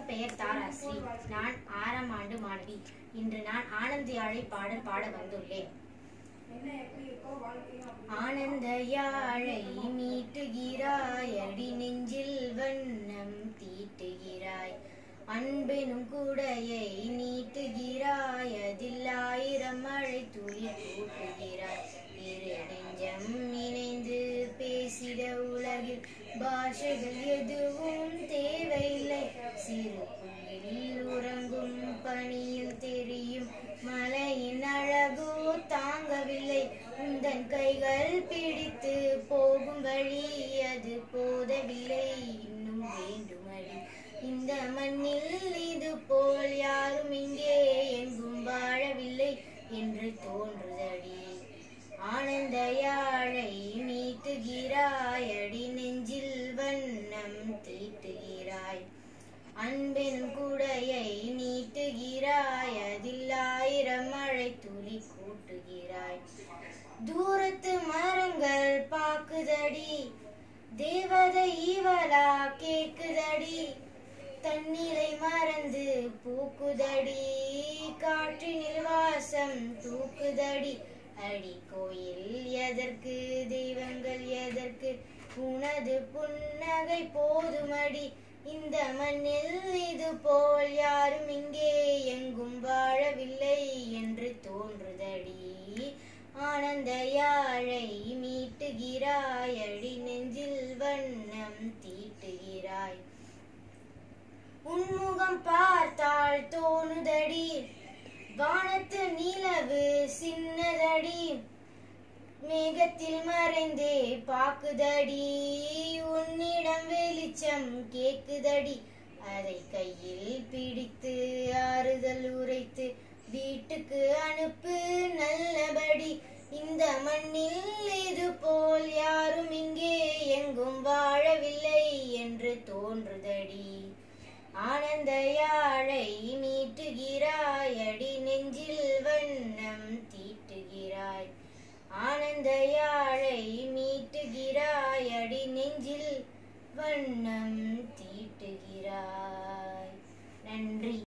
பெயர் தாராஸ்ரீ நான் ஆறாம் ஆண்டு மாணவி இன்று நான் ஆனந்த் யாழை பாடல் பாட வந்துள்ளேன் ஆனந்த யாழை மீட்டுகிறாய் அடி நெஞ்சில் வண்ணம் தீட்டுகிறாய் அன்பெனும் குடையை நீட்டுகிறாய் அதில் ஆயிரம் மழை துளி கூட்டுகிறாய் இரு நெஞ்சம் இணைந்து பேசிட உலகில் பாஷைகள் எதுவும் தேவையில்லை சிறு புள்ளில் உறங்கும் பணியில் தெரியும் மலையின் அழகோ தாங்கவில்லை உந்தன் கைகள் பிடித்து போகும் வழி அது போதவில்லை இன்னும் வேண்டுமடி இந்த மண்ணில் இது போல் யாரும் இங்கே எங்கும் வாழவில்லை என்று தோன்றுதடி ஆனந்த யாழை நீட்டுகிறாய் அடி நெஞ்சில் வண்ணம் தீட்டுகிறாய் அன்பின் குடையை நீட்டுகிறாய் அதில் ஆயிரம் மழை துளி கூட்டுகிறாய் தூரத்து மரங்கள் பாக்குதடி தேவதை இவளா கேக்குதடி தண்ணீரை மறந்து பூக்குதடி காற்றினில் வாசம் தூக்குதடி அடி கோயில் எதற்கு தெய்வங்கள் எதற்கு உனது புன்னகை போதுமடி இந்த மண்ணில் இது போல் யாரும் இங்கே எங்கும் வாழவில்லை என்று தோன்றுதடி ஆனந்த யாழை மீட்டுகிறாய் அடி நெஞ்சில் வண்ணம் தீட்டுகிறாய் உன்முகம் பார்த்தால் தோணுதடி வானத்து நிலவு சின்னதடி மேகத்தில் மறைந்தே பாக்குதடி உன்னிடம் வெளிச்சம் கேக்குதடி அதை கையில் பிடித்து ஆறுதல் உரைத்து வீட்டுக்கு அனுப்பு நல்லபடி இந்த மண்ணில் இது போல் யாரும் இங்கே எங்கும் வாழவில்லை என்று தோன்றுதடி ஆனந்த யாழை மீட்டுகிறாய் அடி நெஞ்சில் வண்ணம் தீட்டுகிறாய் ஆனந்த யாழை மீட்டுகிறாய் அடி நெஞ்சில் வண்ணம் தீட்டுகிறாய் நன்றி